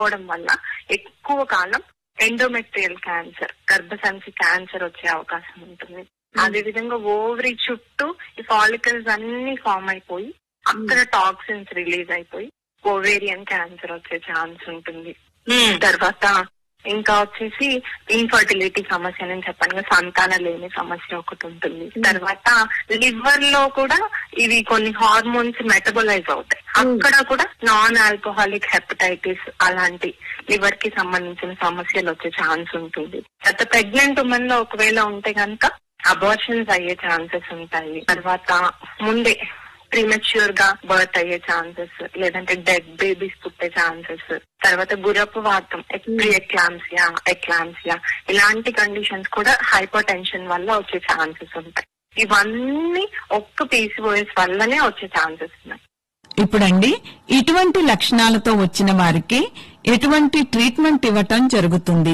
పోవడం వల్ల ఎక్కువ కాలం ఎండోమెట్రియల్ క్యాన్సర్ గర్భసంచి క్యాన్సర్ వచ్చే అవకాశం ఉంటుంది అదే విధంగా ఓవరీ చుట్టూ ఈ ఫాలికల్స్ అన్ని ఫామ్ అయిపోయి అక్కడ టాక్సిన్స్ రిలీజ్ అయిపోయి ఓవేరియన్ క్యాన్సర్ వచ్చే ఛాన్స్ ఉంటుంది తర్వాత ఇంకా వచ్చేసి ఇన్ఫర్టిలిటీ సమస్య నేను చెప్పాను కదా, సంతానం లేని సమస్య ఒకటి ఉంటుంది తర్వాత లివర్ లో కూడా ఇవి కొన్ని హార్మోన్స్ మెటబలైజ్ అవుతాయి అక్కడ కూడా నాన్ ఆల్కహాలిక్ హెపటైటిస్ అలాంటి లివర్ కి సంబంధించిన సమస్యలు వచ్చే ఛాన్స్ ఉంటుంది తర్వాత ప్రెగ్నెంట్ ఉమెన్ లో ఒకవేళ ఉంటే కనుక అబార్షన్స్ అయ్యే ఛాన్సెస్ ఉంటాయి తర్వాత ముందే ప్రీమెచ్యూర్ గా బర్త్ అయ్యే ఛాన్సెస్ లేదంటే డెడ్ బేబీస్ పుట్టే ఛాన్సెస్ తర్వాత గురపు వాతం ప్రీ ఎక్లాంసియా ఎక్లాంసియా ఇలాంటి కండిషన్స్ కూడా హైపర్ టెన్షన్ వల్ల వచ్చే ఛాన్సెస్ ఉంటాయి ఇవన్నీ ఒక్క పీసీఓఎస్ వల్లనే వచ్చే ఛాన్సెస్ ఉన్నాయి ఇప్పుడండి ఇటువంటి లక్షణాలతో వచ్చిన వారికి ఎటువంటి ట్రీట్మెంట్ ఇవ్వటం జరుగుతుంది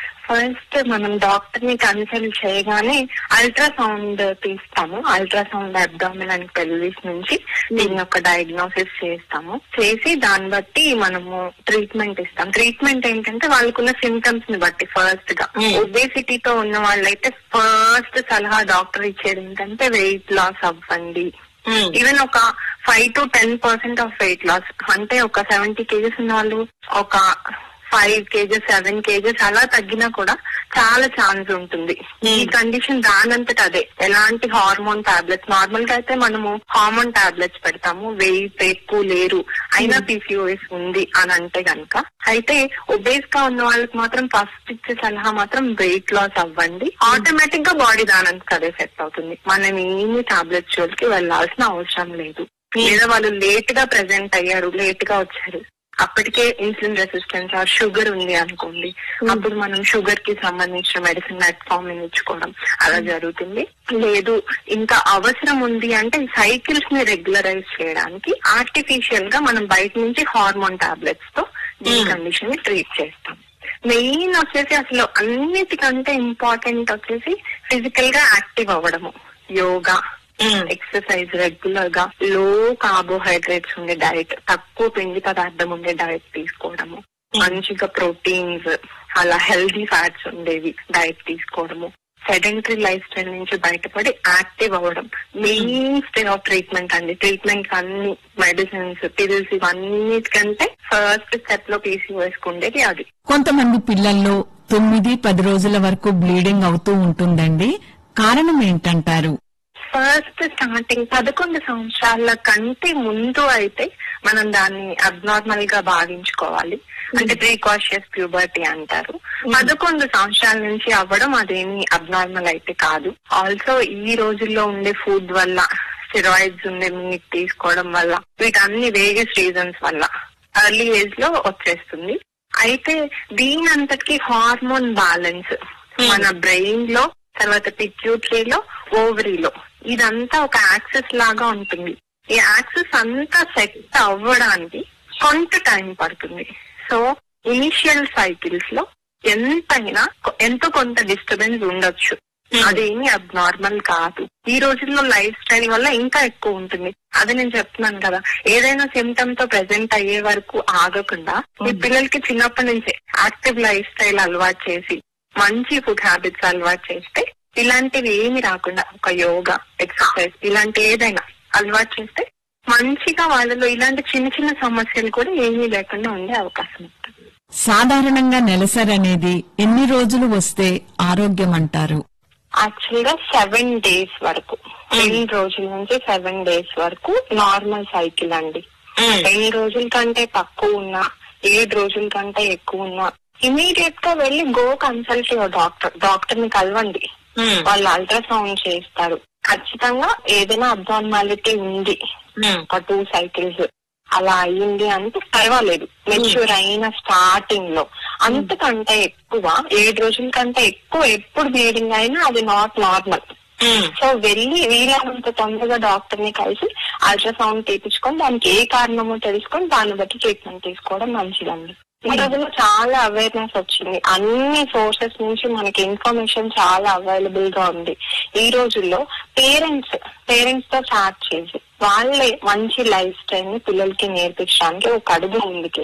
ఫస్ట్ మనం డాక్టర్ ని కన్సల్ట్ చేయగానే అల్ట్రాసౌండ్ తీస్తాము అల్ట్రాసౌండ్ అబ్డామిన్ అండ్ పెల్విస్ నుంచి దీని యొక్క డయాగ్నోసిస్ చేస్తాము చేసి దాన్ని బట్టి మనము ట్రీట్మెంట్ ఇస్తాం ట్రీట్మెంట్ ఏంటంటే వాళ్ళకున్న సిమ్టమ్స్ ని బట్టి ఫస్ట్ గా Hmm. ఒబేసిటీతో ఉన్న వాళ్ళైతే ఫస్ట్ సలహా డాక్టర్ ఇచ్చేది ఏంటంటే వెయిట్ లాస్ అవ్వండి ఈవెన్ ఒక five to ten percent of weight loss అంటే ఒక సెవెంటీ కేజెస్ ఉన్న వాళ్ళు ఒక ఫైవ్ కేజెస్ సెవెన్ కేజెస్ అలా తగ్గినా కూడా చాలా ఛాన్స్ ఉంటుంది ఈ కండిషన్ దానంతట అదే ఎలాంటి హార్మోన్ టాబ్లెట్స్ నార్మల్ గా అయితే మనము హార్మోన్ టాబ్లెట్స్ పెడతాము వెయిట్ ఎక్కువ లేరు అయినా పీసీఓఎస్ ఉంది అని అంటే గనక అయితే ఒబేస్ గా ఉన్న వాళ్ళకి మాత్రం ఫస్ట్ ఇచ్చే సలహా మాత్రం వెయిట్ లాస్ అవ్వండి ఆటోమేటిక్ గా బాడీ దానంతకు అదే సెట్ అవుతుంది మనం ఏమి టాబ్లెట్స్ జోలికి వెళ్ళాల్సిన అవసరం లేదు లేదా వాళ్ళు లేట్ గా ప్రెసెంట్ అయ్యారు లేట్ గా వచ్చారు అప్పటికే ఇన్సులిన్ రెసిస్టెన్స్ ఆ షుగర్ ఉంది అనుకోండి అప్పుడు మనం షుగర్ కి సంబంధించిన మెడిసిన్ మెట్ఫార్మిన్ ఇచ్చుకోవడం అలా జరుగుతుంది లేదు ఇంకా అవసరం ఉంది అంటే సైకిల్స్ ని రెగ్యులరైజ్ చేయడానికి ఆర్టిఫిషియల్ గా మనం బయట నుంచి హార్మోన్ టాబ్లెట్స్ తో ఈ కండిషన్ ని ట్రీట్ చేస్తాం మెయిన్ వచ్చేసి అసలు అన్నిటికంటే ఇంపార్టెంట్ వచ్చేసి ఫిజికల్ గా యాక్టివ్ అవ్వడము యోగా ఎక్సర్సైజ్ రెగ్యులర్ గా లో కార్బోహైడ్రేట్స్ ఉండే డైట్ తక్కువ పిండి పదార్థం ఉండే డైట్ తీసుకోవడము మంచిగా ప్రోటీన్స్ అలా హెల్దీ ఫ్యాట్స్ ఉండేవి డైట్ తీసుకోవడము సెడెంటరీ లైఫ్ స్టైల్ నుంచి బయటపడి యాక్టివ్ అవ్వడం మెయిన్ స్టే ఆఫ్ ట్రీట్మెంట్ అండి ట్రీట్మెంట్ అన్ని మెడిసిన్స్ పిల్స్ ఇవన్నిటికంటే ఫస్ట్ స్టెప్ లో పీసీఓఎస్ ఉండేది అది కొంతమంది పిల్లల్లో తొమ్మిది పది రోజుల వరకు బ్లీడింగ్ అవుతూ ఉంటుందండి కారణం ఏంటంటారు ఫస్ట్ స్టార్టింగ్ పదకొండు సంవత్సరాల కంటే ముందు అయితే మనం దాన్ని అబ్నార్మల్ గా భావించుకోవాలి అంటే ప్రీకాషియస్ ప్యూబర్టీ అంటారు పదకొండు సంవత్సరాల నుంచి అవ్వడం అదేమి అబ్నార్మల్ అయితే కాదు ఆల్సో ఈ రోజుల్లో ఉండే ఫుడ్ వల్ల స్టెరాయిడ్స్ ఉండే మీట్ తీసుకోవడం వల్ల వీటన్ని వేరియస్ రీజన్స్ వల్ల ఎర్లీ ఏజ్ లో వచ్చేస్తుంది అయితే దీని అంతటికి హార్మోన్ బ్యాలెన్స్ మన బ్రెయిన్ లో తర్వాత పిట్యూటరీలో ఓవరీలో ఇదంతా ఒక యాక్సెస్ లాగా ఉంటుంది ఈ యాక్సెస్ అంతా సెట్ అవ్వడానికి కొంత టైం పడుతుంది సో ఇనిషియల్ సైకిల్స్ లో ఎంతైనా ఎంతో కొంత డిస్టర్బెన్స్ ఉండొచ్చు అదేమి అబ్నార్మల్ కాదు ఈ రోజుల్లో లైఫ్ స్టైల్ వల్ల ఇంకా ఎక్కువ ఉంటుంది అదే నేను చెప్తున్నాను కదా ఏదైనా సిమ్టమ్ తో ప్రెసెంట్ అయ్యే వరకు ఆగకుండా ఈ పిల్లలకి చిన్నప్పటి నుంచే యాక్టివ్ లైఫ్ స్టైల్ అలవాటు చేసి మంచి ఫుడ్ హ్యాబిట్స్ అలవాటు చేస్తే ఇలాంటివి ఏమి రాకుండా ఒక యోగా ఎక్సర్సైజ్ ఇలాంటి ఏదైనా అలవాటు చేస్తే మంచిగా వాళ్ళలో ఇలాంటి చిన్న చిన్న సమస్యలు కూడా ఏమీ లేకుండా ఉండే అవకాశం ఉంటుంది సాధారణంగా నెలసరి అనేది ఎన్ని రోజులు వస్తే ఆరోగ్యం అంటారు యాక్చువల్ గా సెవెన్ డేస్ వరకు టెన్ రోజుల నుంచి సెవెన్ డేస్ వరకు నార్మల్ సైకిల్ అండి టెన్ రోజుల కంటే తక్కువ ఉన్నా ఏడు రోజుల కంటే ఎక్కువ ఉన్నా ఇమీడియట్ గా వెళ్ళి go consult your doctor doctor ని కలవండి వాళ్ళు అల్ట్రాసౌండ్ చేస్తారు ఖచ్చితంగా ఏదైనా అబ్నార్మాలిటీ ఉంది ఒక టూ సైకిల్స్ అలా అయ్యింది అంటే పర్వాలేదు మెచ్యూర్ అయిన స్టార్టింగ్ లో అంతకంటే ఎక్కువ ఏడు రోజుల కంటే ఎక్కువ ఎప్పుడు బ్లీడింగ్ అయినా అది నాట్ నార్మల్ సో వెళ్ళి వీలైనంత తొందరగా డాక్టర్ ని కలిసి అల్ట్రాసౌండ్ తీపించుకొని దానికి ఏ కారణమో తెలుసుకొని దాన్ని బట్టి ట్రీట్మెంట్ తీసుకోవడం మంచిదండి ఈ రోజుల్లో చాలా అవేర్నెస్ వచ్చింది అన్ని సోర్సెస్ నుంచి మనకి ఇన్ఫర్మేషన్ చాలా అవైలబుల్ గా ఉంది ఈ రోజుల్లో పేరెంట్స్ పేరెంట్స్ తో స్టార్ట్ చేసి వాళ్ళే మంచి లైఫ్ స్టైల్ ని పిల్లలకి నేర్పించడానికి ఒక అడుగు ముందుకేసి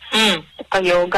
ఒక యోగా